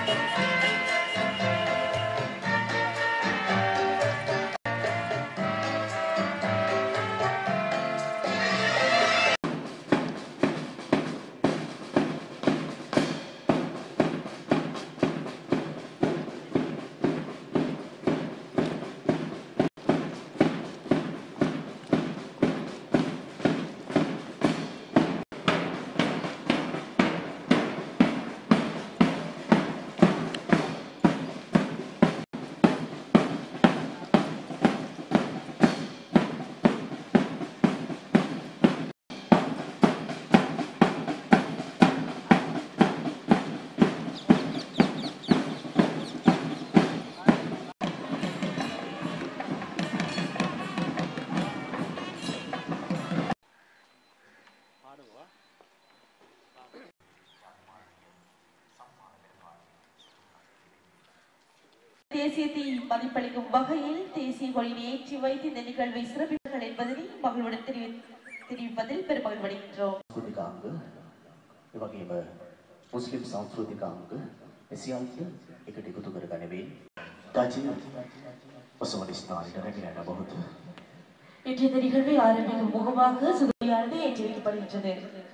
தேசியத்தை மதிப்பளிக்கும் வகையில் தேசிய கொடியை ஏற்றி வைத்து இந்த நிகழ்வை சிறப்பிப்பார்கள் என்பதனை மகிழ்வுடன் தெரிவி- தெரிவிப்பதில் பெருமகிழ்வடைகின்றோம் සංස්කෘතික අංග ඒ වගේම මුස්ලිම් සංස්කෘතික අංග එසියල්ද එකට එකතු කර ගනිමින් රජය ඔසවන ස්ථානයට රැගෙන යන බොහොත இன்று இந்த நிகழ்வை ஆரம்பிக்கும் முகமாக சுதையானது ஏற்றி வைக்கப்படுகின்றது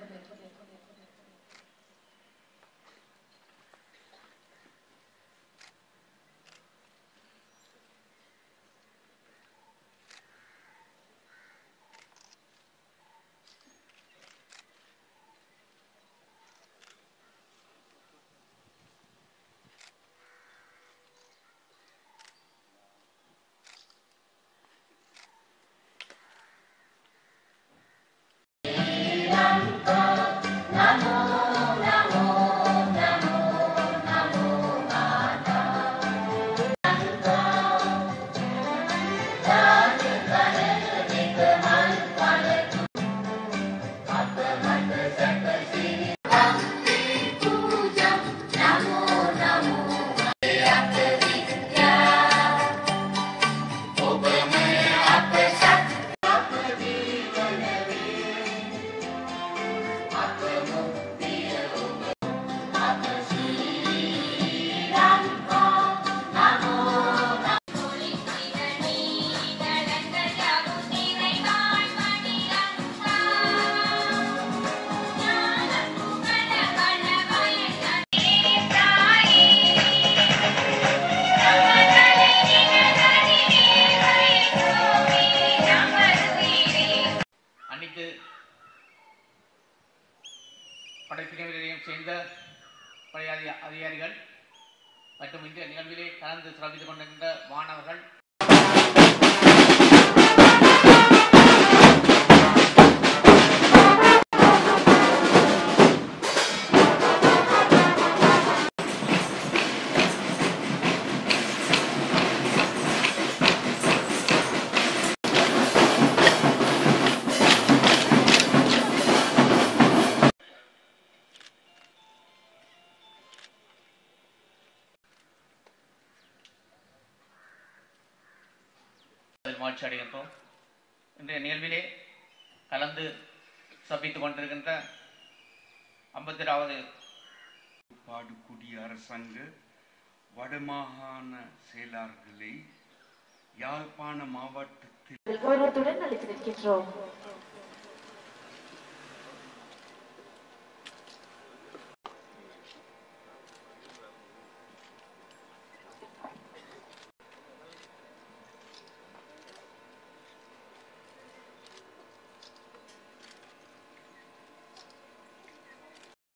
அனைத்து படைப்பிரிவினரையும் சேர்ந்த படை அதி- அதிகாரிகள் மற்றும் இந்த நிகழ்விலே கலந்து சிறப்பித்துக் கொண்டிருக்கின்ற மாணவர்கள் மகிழ்ச்சி அடைகின்றோம் இன்றைய நிகழ்விலே கலந்து சபித்துக் கொண்டிருக்கின்ற ஐம்பத்தி பாடுக்குடி அரசாங்க வடமாகாண செயலாளர்களை யாழ்ப்பாண மாவட்டத்தில் கௌரவத்துடன் அழைத்து நிற்கின்றோம்